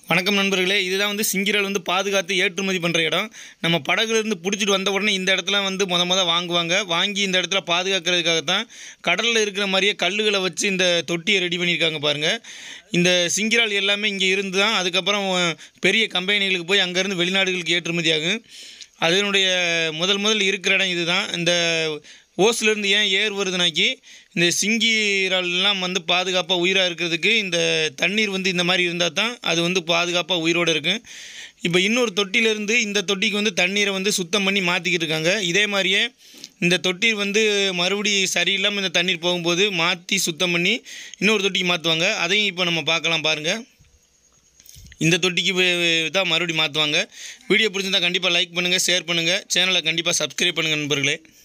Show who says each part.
Speaker 1: வணக்கம் நண்பர்களே இதுதான் வந்து சிங்கிரால் வந்து பாதுகாத்து ஏற்றுமதி பண்ணுற இடம் நம்ம படகுலேருந்து பிடிச்சிட்டு வந்த உடனே இந்த இடத்துல வந்து முத முத வாங்குவாங்க வாங்கி இந்த இடத்துல பாதுகாக்கிறதுக்காக தான் கடலில் இருக்கிற மாதிரியே கல்லுகளை வச்சு இந்த தொட்டியை ரெடி பண்ணியிருக்காங்க பாருங்கள் இந்த சிங்கிரால் எல்லாமே இங்கே இருந்து தான் அதுக்கப்புறம் பெரிய கம்பெனிகளுக்கு போய் அங்கேருந்து வெளிநாடுகளுக்கு ஏற்றுமதி ஆகும் அதனுடைய முதல் முதல் இருக்கிற இடம் இதுதான் இந்த ஓஸ்லேருந்து ஏன் ஏர் வருதுனாக்கி இந்த சிங்கி இறால்லாம் வந்து பாதுகாப்பாக உயிராக இருக்கிறதுக்கு இந்த தண்ணீர் வந்து இந்த மாதிரி இருந்தால் தான் அது வந்து பாதுகாப்பாக உயிரோடு இருக்கும் இப்போ இன்னொரு தொட்டியிலேருந்து இந்த தொட்டிக்கு வந்து தண்ணீரை வந்து சுத்தம் பண்ணி மாற்றிக்கிட்டு இருக்காங்க இதே மாதிரியே இந்த தொட்டி வந்து மறுபடி சரியில்லாமல் இந்த தண்ணீர் போகும்போது மாற்றி சுத்தம் பண்ணி இன்னொரு தொட்டிக்கு மாற்றுவாங்க அதையும் இப்போ நம்ம பார்க்கலாம் பாருங்கள் இந்த தொட்டிக்கு வே- தான் மறுபடியும் மாற்றுவாங்க வீடியோ பிடிச்சிருந்தா கண்டிப்பாக லைக் பண்ணுங்கள் ஷேர் பண்ணுங்கள் சேனலை கண்டிப்பாக சப்ஸ்கிரைப் பண்ணுங்கள் நண்பர்களே